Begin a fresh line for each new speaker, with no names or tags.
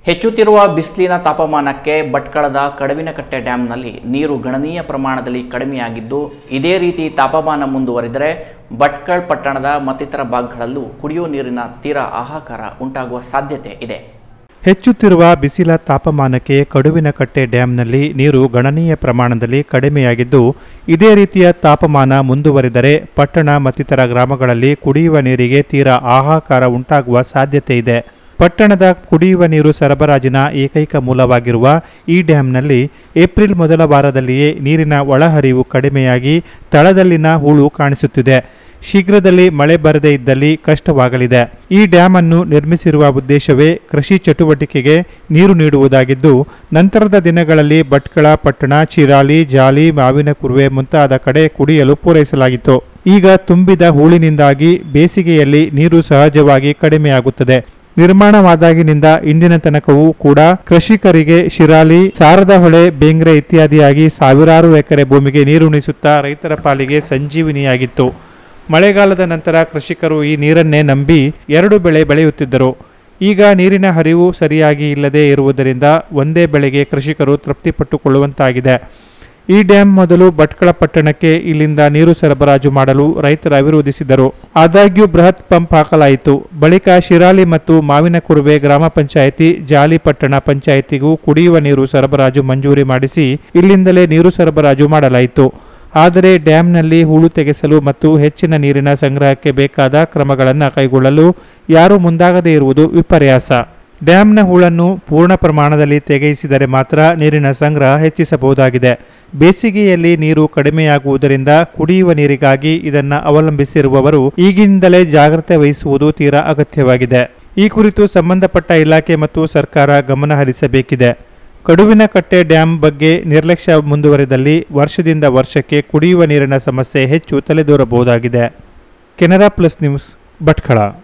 ಹೆಚ್ಚುತ್ತಿರುವ ಬಿಸಿಲಿನ ತಾಪಮಾನಕ್ಕೆ ಭಟ್ಕಳದ ಕಡವಿನಕಟ್ಟೆ ಡ್ಯಾಂನಲ್ಲಿ ನೀರು ಗಣನೀಯ ಪ್ರಮಾಣದಲ್ಲಿ ಕಡಿಮೆಯಾಗಿದ್ದು ಇದೇ ರೀತಿ ತಾಪಮಾನ ಮುಂದುವರಿದರೆ ಭಟ್ಕಳ್ ಪಟ್ಟಣದ ಮತ್ತಿತರ ಭಾಗಗಳಲ್ಲೂ ಕುಡಿಯುವ ನೀರಿನ ತೀರಾ ಹಾಹಾಕಾರ ಉಂಟಾಗುವ ಸಾಧ್ಯತೆ ಇದೆ
ಹೆಚ್ಚುತ್ತಿರುವ ಬಿಸಿಲ ತಾಪಮಾನಕ್ಕೆ ಕಡುವಿನಕಟ್ಟೆ ಡ್ಯಾಂನಲ್ಲಿ ನೀರು ಗಣನೀಯ ಪ್ರಮಾಣದಲ್ಲಿ ಕಡಿಮೆಯಾಗಿದ್ದು ಇದೇ ರೀತಿಯ ತಾಪಮಾನ ಮುಂದುವರಿದರೆ ಪಟ್ಟಣ ಮತ್ತಿತರ ಗ್ರಾಮಗಳಲ್ಲಿ ಕುಡಿಯುವ ನೀರಿಗೆ ತೀರಾ ಹಾಹಾಕಾರ ಉಂಟಾಗುವ ಸಾಧ್ಯತೆ ಇದೆ ಪಟ್ಟಣದ ಕುಡಿಯುವ ನೀರು ಸರಬರಾಜಿನ ಏಕೈಕ ಮೂಲವಾಗಿರುವ ಈ ಡ್ಯಾಂನಲ್ಲಿ ಏಪ್ರಿಲ್ ಮೊದಲ ವಾರದಲ್ಲಿಯೇ ನೀರಿನ ಒಳಹರಿವು ಕಡಿಮೆಯಾಗಿ ತಳದಲ್ಲಿನ ಹೂಳು ಕಾಣಿಸುತ್ತಿದೆ ಶೀಘ್ರದಲ್ಲಿ ಮಳೆ ಬರದೇ ಇದ್ದಲ್ಲಿ ಕಷ್ಟವಾಗಲಿದೆ ಈ ಡ್ಯಾಮ್ ಅನ್ನು ನಿರ್ಮಿಸಿರುವ ಉದ್ದೇಶವೇ ಕೃಷಿ ಚಟುವಟಿಕೆಗೆ ನೀರು ನೀಡುವುದಾಗಿದ್ದು ನಂತರದ ದಿನಗಳಲ್ಲಿ ಭಟ್ಕಳ ಪಟ್ಟಣ ಚಿರಾಲಿ ಜಾಲಿ ಮಾವಿನ ಕುರುವೆ ಮುಂತಾದ ಕಡೆ ಕುಡಿಯಲು ಪೂರೈಸಲಾಗಿತ್ತು ಈಗ ತುಂಬಿದ ಹೂಳಿನಿಂದಾಗಿ ಬೇಸಿಗೆಯಲ್ಲಿ ನೀರು ಸಹಜವಾಗಿ ಕಡಿಮೆಯಾಗುತ್ತದೆ ನಿರ್ಮಾಣವಾದಾಗಿನಿಂದ ಇಂದಿನ ತನಕವೂ ಕೂಡ ಕೃಷಿಕರಿಗೆ ಶಿರಾಲಿ ಸಾರದ ಹೊಳೆ ಬೇಂಗ್ರೆ ಇತ್ಯಾದಿಯಾಗಿ ಸಾವಿರಾರು ಎಕರೆ ಭೂಮಿಗೆ ನೀರುಣಿಸುತ್ತಾ ರೈತರ ಪಾಲಿಗೆ ಸಂಜೀವಿನಿಯಾಗಿತ್ತು ಮಳೆಗಾಲದ ನಂತರ ಕೃಷಿಕರು ಈ ನೀರನ್ನೇ ನಂಬಿ ಎರಡು ಬೆಳೆ ಬೆಳೆಯುತ್ತಿದ್ದರು ಈಗ ನೀರಿನ ಹರಿವು ಸರಿಯಾಗಿ ಇಲ್ಲದೆ ಇರುವುದರಿಂದ ಒಂದೇ ಬೆಳೆಗೆ ಕೃಷಿಕರು ತೃಪ್ತಿಪಟ್ಟುಕೊಳ್ಳುವಂತಾಗಿದೆ ಈ ಡ್ಯಾಂ ಮೊದಲು ಭಟ್ಕಳ ಪಟ್ಟಣಕ್ಕೆ ಇಲ್ಲಿಂದ ನೀರು ಸರಬರಾಜು ಮಾಡಲು ರೈತರು ವಿರೋಧಿಸಿದರು ಆದಾಗ್ಯೂ ಬೃಹತ್ ಪಂಪ್ ಹಾಕಲಾಯಿತು ಬಳಿಕ ಶಿರಾಲಿ ಮತ್ತು ಮಾವಿನ ಕುರುವೆ ಗ್ರಾಮ ಪಂಚಾಯಿತಿ ಜಾಲಿ ಪಟ್ಟಣ ಪಂಚಾಯಿತಿಗೂ ಕುಡಿಯುವ ನೀರು ಸರಬರಾಜು ಮಂಜೂರಿ ಮಾಡಿಸಿ ಇಲ್ಲಿಂದಲೇ ನೀರು ಸರಬರಾಜು ಮಾಡಲಾಯಿತು ಆದರೆ ಡ್ಯಾಂನಲ್ಲಿ ಹೂಳು ತೆಗೆಸಲು ಮತ್ತು ಹೆಚ್ಚಿನ ನೀರಿನ ಸಂಗ್ರಹಕ್ಕೆ ಬೇಕಾದ ಕ್ರಮಗಳನ್ನು ಕೈಗೊಳ್ಳಲು ಯಾರೂ ಮುಂದಾಗದೇ ಇರುವುದು ವಿಪರ್ಯಾಸ ಡ್ಯಾಂನ ಹೂಳನ್ನು ಪೂರ್ಣ ಪ್ರಮಾಣದಲ್ಲಿ ತೆಗೆಯಿಸಿದರೆ ಮಾತ್ರ ನೀರಿನ ಸಂಗ್ರಹ ಹೆಚ್ಚಿಸಬಹುದಾಗಿದೆ ಬೇಸಿಗೆಯಲ್ಲಿ ನೀರು ಕಡಿಮೆಯಾಗುವುದರಿಂದ ಕುಡಿಯುವ ನೀರಿಗಾಗಿ ಇದನ್ನು ಅವಲಂಬಿಸಿರುವವರು ಈಗಿನಿಂದಲೇ ಜಾಗ್ರತೆ ವಹಿಸುವುದು ತೀರಾ ಅಗತ್ಯವಾಗಿದೆ ಈ ಕುರಿತು ಸಂಬಂಧಪಟ್ಟ ಇಲಾಖೆ ಮತ್ತು ಸರ್ಕಾರ ಗಮನ ಹರಿಸಬೇಕಿದೆ ಕಡುವಿನಕಟ್ಟೆ ಡ್ಯಾಂ ಬಗ್ಗೆ ನಿರ್ಲಕ್ಷ್ಯ ಮುಂದುವರೆದಲ್ಲಿ ವರ್ಷದಿಂದ ವರ್ಷಕ್ಕೆ ಕುಡಿಯುವ ನೀರಿನ ಸಮಸ್ಯೆ ಹೆಚ್ಚು ತಲೆದೋರಬಹುದಾಗಿದೆ ಕೆನರಾ ಪ್ಲಸ್ ನ್ಯೂಸ್ ಭಟ್ಕಳ